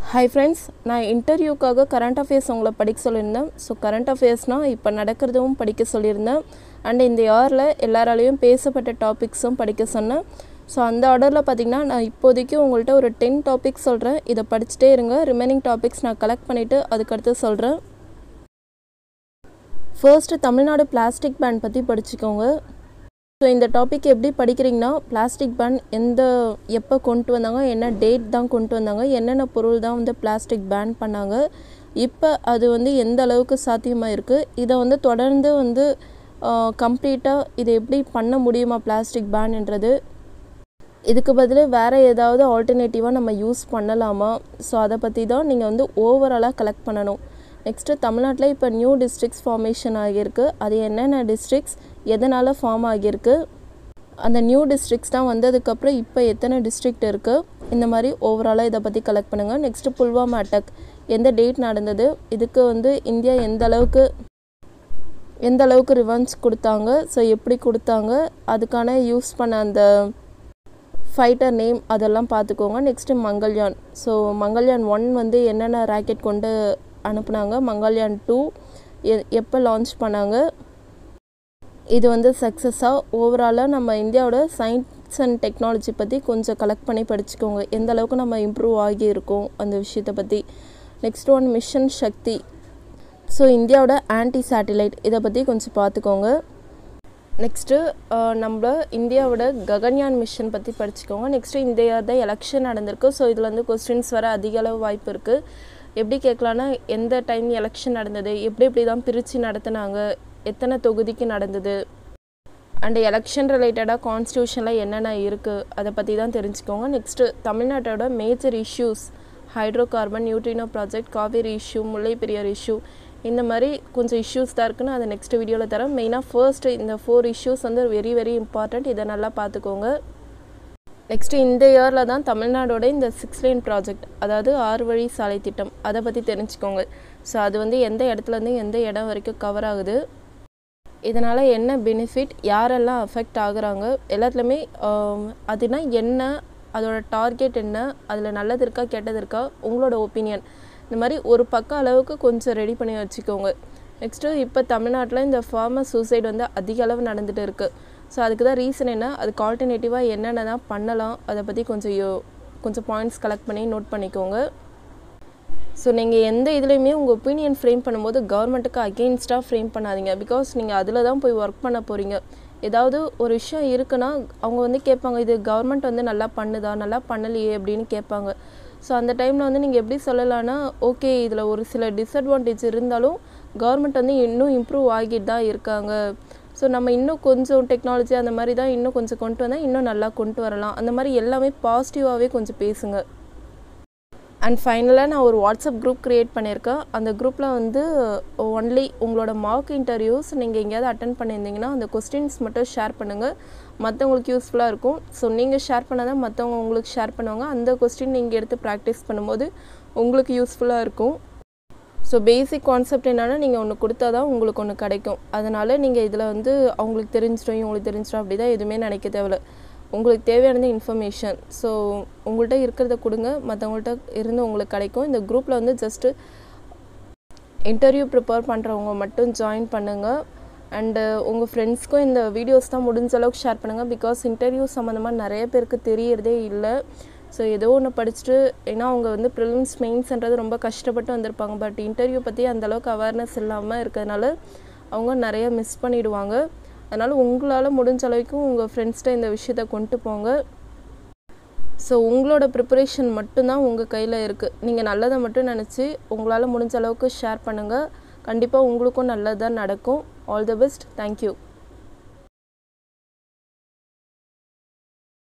hi friends நான் இன்டர்வியூக்காக current affairs உங்களை படிக்க சொல்லியிருந்தேன் ஸோ கரண்ட் அஃபேர்ஸ்னால் இப்போ நடக்கிறதும் படிக்க சொல்லியிருந்தேன் அண்ட் இந்த இயரில் எல்லாராலையும் பேசப்பட்ட டாபிக்ஸும் படிக்க சொன்னேன் ஸோ அந்த ஆர்டரில் பார்த்தீங்கன்னா நான் இப்போதைக்கு உங்கள்கிட்ட ஒரு டென் டாபிக்ஸ் சொல்கிறேன் இதை படிச்சுட்டே இருங்க ரிமைனிங் டாபிக்ஸ் நான் கலெக்ட் பண்ணிவிட்டு அதுக்கடுத்து சொல்கிறேன் ஃபர்ஸ்ட்டு தமிழ்நாடு பிளாஸ்டிக் பேன் பற்றி படிச்சுக்கோங்க ஸோ இந்த டாபிக் எப்படி படிக்கிறீங்கன்னா பிளாஸ்டிக் பேன் எந்த எப்போ கொண்டு வந்தாங்க என்ன டேட் தான் கொண்டு வந்தாங்க என்னென்ன பொருள் தான் வந்து பிளாஸ்டிக் பேன் பண்ணாங்க இப்போ அது வந்து எந்த அளவுக்கு சாத்தியமாக இருக்குது இதை வந்து தொடர்ந்து வந்து கம்ப்ளீட்டாக இதை எப்படி பண்ண முடியுமா பிளாஸ்டிக் பேன்ன்றது இதுக்கு பதில் வேறு ஏதாவது ஆல்டர்னேட்டிவாக நம்ம யூஸ் பண்ணலாமா ஸோ அதை பற்றி தான் நீங்கள் வந்து ஓவராலாக கலெக்ட் பண்ணணும் நெக்ஸ்ட்டு தமிழ்நாட்டில் இப்போ நியூ டிஸ்ட்ரிக்ஸ் ஃபார்மேஷன் ஆகியிருக்கு அது என்னென்ன டிஸ்ட்ரிக்ஸ் எதனால் ஃபார்ம் ஆகியிருக்கு அந்த நியூ டிஸ்ட்ரிக்ஸ் தான் வந்ததுக்கப்புறம் இப்போ எத்தனை டிஸ்ட்ரிக்ட் இருக்குது இந்த மாதிரி ஓவராலாக இதை பற்றி கலெக்ட் பண்ணுங்கள் நெக்ஸ்ட்டு புல்வாமா அட்டாக் எந்த டேட் நடந்தது இதுக்கு வந்து இந்தியா எந்த அளவுக்கு எந்த அளவுக்கு ரிவென்ஸ் கொடுத்தாங்க ஸோ எப்படி கொடுத்தாங்க அதுக்கான யூஸ் பண்ண அந்த ஃபைட்டர் நேம் அதெல்லாம் பார்த்துக்கோங்க next Mangalyaan so Mangalyaan one வந்து என்னென்ன ராக்கெட் கொண்டு அனுப்புனாங்க மங்கள்யான் டூ எ எப்போ லான்ச் பண்ணாங்க இது வந்து சக்ஸஸாக ஓவராலாக நம்ம இந்தியாவோட சயின்ஸ் அண்ட் டெக்னாலஜி பற்றி கொஞ்சம் கலெக்ட் பண்ணி படிச்சுக்கோங்க எந்த அளவுக்கு நம்ம இம்ப்ரூவ் ஆகியிருக்கோம் அந்த விஷயத்தை பற்றி next one mission Shakti so இந்தியாவோட ஆன்டி சேட்டிலைட் இதை பற்றி கொஞ்சம் பார்த்துக்கோங்க நெக்ஸ்ட்டு நம்ம இந்தியாவோட ககன்யான் மிஷன் பற்றி படிச்சுக்கோங்க நெக்ஸ்ட்டு இந்த இயர் தான் எலெக்ஷன் நடந்திருக்கு ஸோ இதில் வந்து கொஸ்டின்ஸ் வர அதிக அளவு வாய்ப்பு இருக்குது எப்படி கேட்கலான்னா எந்த டைம் எலெக்ஷன் நடந்தது எப்படி எப்படி தான் பிரித்து நடத்துனாங்க எத்தனை தொகுதிக்கு நடந்தது அண்டு எலெக்ஷன் ரிலேட்டடாக கான்ஸ்டியூஷனில் என்னென்ன இருக்குது அதை பற்றி தான் தெரிஞ்சுக்கோங்க நெக்ஸ்ட்டு தமிழ்நாட்டோட major issues hydro carbon neutrino project Kaveri issue Mullai Periyar issue இந்த மாதிரி கொஞ்சம் இஷ்யூஸ் தான் இருக்குன்னு அதை நெக்ஸ்ட் வீடியோவில் தரேன் மெயினாக ஃபர்ஸ்ட்டு இந்த ஃபோர் இஷ்யூஸ் வந்து வெரி வெரி இம்பார்ட்டண்ட் இதை நல்லா பார்த்துக்கோங்க நெக்ஸ்ட்டு இந்த இயரில் தான் தமிழ்நாடோட இந்த சிக்ஸ் லைன் ப்ராஜெக்ட் அதாவது ஆறு வழி சாலை திட்டம் அதை பற்றி தெரிஞ்சுக்கோங்க ஸோ அது வந்து எந்த இடத்துலேருந்து எந்த இடம் வரைக்கும் கவர் ஆகுது இதனால் என்ன பெனிஃபிட் யாரெல்லாம் அஃபெக்ட் ஆகுறாங்க எல்லாத்துலேயுமே அதுனா என்ன அதோட டார்கெட் என்ன அதில் நல்லது இருக்கா கெட்டது இருக்கா உங்களோட ஒப்பீனியன் இந்த மாதிரி ஒரு பக்கம் அளவுக்கு கொஞ்சம் ரெடி பண்ணி வச்சுக்கோங்க நெக்ஸ்ட்டு இப்போ தமிழ்நாட்டில் இந்த ஃபார்மர் சூசைட் வந்து அதிக அளவு நடந்துகிட்டு இருக்குது ஸோ அதுக்கு தான் ரீசன் என்ன அதுக்கு ஆல்டர்னேட்டிவாக என்னென்ன தான் பண்ணலாம் அதை பற்றி கொஞ்சம் யோ கொஞ்சம் பாயிண்ட்ஸ் கலெக்ட் பண்ணி நோட் பண்ணிக்கோங்க ஸோ நீங்கள் எந்த இதுலேயுமே உங்கள் ஒப்பீனியன் ஃப்ரேம் பண்ணும்போது கவர்மெண்ட்டுக்கு அகெயின்ஸ்டாக ஃப்ரேம் பண்ணாதீங்க பிகாஸ் நீங்கள் அதில் தான் போய் ஒர்க் பண்ண போகிறீங்க ஏதாவது ஒரு விஷயம் இருக்குன்னா அவங்க வந்து கேட்பாங்க இது கவர்மெண்ட் வந்து நல்லா பண்ணுதா நல்லா பண்ணலையே அப்படின்னு கேட்பாங்க ஸோ அந்த டைமில் வந்து நீங்கள் எப்படி சொல்லலான்னா ஓகே இதில் ஒரு சில டிஸ்அட்வான்டேஜ் இருந்தாலும் கவர்மெண்ட் வந்து இன்னும் இம்ப்ரூவ் ஆகிட்டு தான் இருக்காங்க ஸோ நம்ம இன்னும் கொஞ்சம் டெக்னாலஜி அந்த மாதிரி தான் இன்னும் கொஞ்சம் கொண்டு வந்தால் இன்னும் நல்லா கொண்டு வரலாம் அந்த மாதிரி எல்லாமே பாசிட்டிவாகவே கொஞ்சம் பேசுங்க அண்ட் ஃபைனலாக நான் ஒரு வாட்ஸ்அப் குரூப் க்ரியேட் பண்ணியிருக்கேன் அந்த குரூப்பில் வந்து ஒன்லி உங்களோட மார்க் இன்டர்வியூஸ் நீங்கள் எங்கேயாவது அட்டன் பண்ணியிருந்தீங்கன்னா அந்த கொஸ்டின்ஸ் மட்டும் ஷேர் பண்ணுங்கள் மற்றவங்களுக்கு யூஸ்ஃபுல்லாக இருக்கும் ஸோ நீங்கள் ஷேர் பண்ணால் தான் மற்றவங்க உங்களுக்கு ஷேர் பண்ணுவாங்க அந்த கொஸ்டின் நீங்கள் எடுத்து ப்ராக்டிஸ் பண்ணும்போது உங்களுக்கு யூஸ்ஃபுல்லாக இருக்கும் ஸோ பேசிக் கான்செப்ட் என்னென்னா நீங்கள் ஒன்று கொடுத்தா தான் உங்களுக்கு ஒன்று கிடைக்கும் அதனால் நீங்கள் இதில் வந்து அவங்களுக்கு தெரிஞ்சிடும் இவங்களுக்கு தெரிஞ்சிடும் அப்படி தான் எதுவுமே நினைக்க தேவையில்ல உங்களுக்கு தேவையானது இன்ஃபர்மேஷன் ஸோ உங்கள்கிட்ட இருக்கிறத கொடுங்க மற்றவங்கள்ட்ட இருந்து உங்களுக்கு கிடைக்கும் இந்த குரூப்பில் வந்து ஜஸ்ட்டு இன்டர்வியூ ப்ரிப்பேர் பண்ணுறவங்க மட்டும் ஜாயின் பண்ணுங்கள் அண்டு உங்கள் ஃப்ரெண்ட்ஸ்க்கும் இந்த வீடியோஸ் தான் முடிஞ்ச அளவுக்கு ஷேர் பண்ணுங்கள் பிகாஸ் இன்டர்வியூ சம்மந்தமாக நிறைய பேருக்கு தெரியறதே இல்லை ஸோ ஏதோ ஒன்று படிச்சுட்டு ஏன்னா அவங்க வந்து ப்ரிலிம்ஸ் மெயின்ஸ்ன்றது ரொம்ப கஷ்டப்பட்டு வந்திருப்பாங்க பட் இன்டர்வியூ பற்றி அந்தளவுக்கு அவேர்னஸ் இல்லாமல் இருக்கிறதுனால அவங்க நிறைய மிஸ் பண்ணிவிடுவாங்க அதனால் உங்களால் முடிஞ்ச அளவுக்கும் உங்கள் ஃப்ரெண்ட்ஸ்கிட்ட இந்த விஷயத்த கொண்டு போங்க ஸோ உங்களோட ப்ரிப்பரேஷன் மட்டும்தான் உங்கள் கையில் இருக்குது நீங்கள் நல்லதை மட்டும் நினச்சி உங்களால் முடிஞ்ச அளவுக்கு ஷேர் பண்ணுங்கள் கண்டிப்பாக உங்களுக்கும் நல்லது தான் நடக்கும் ஆல் த பெஸ்ட் தேங்க்யூ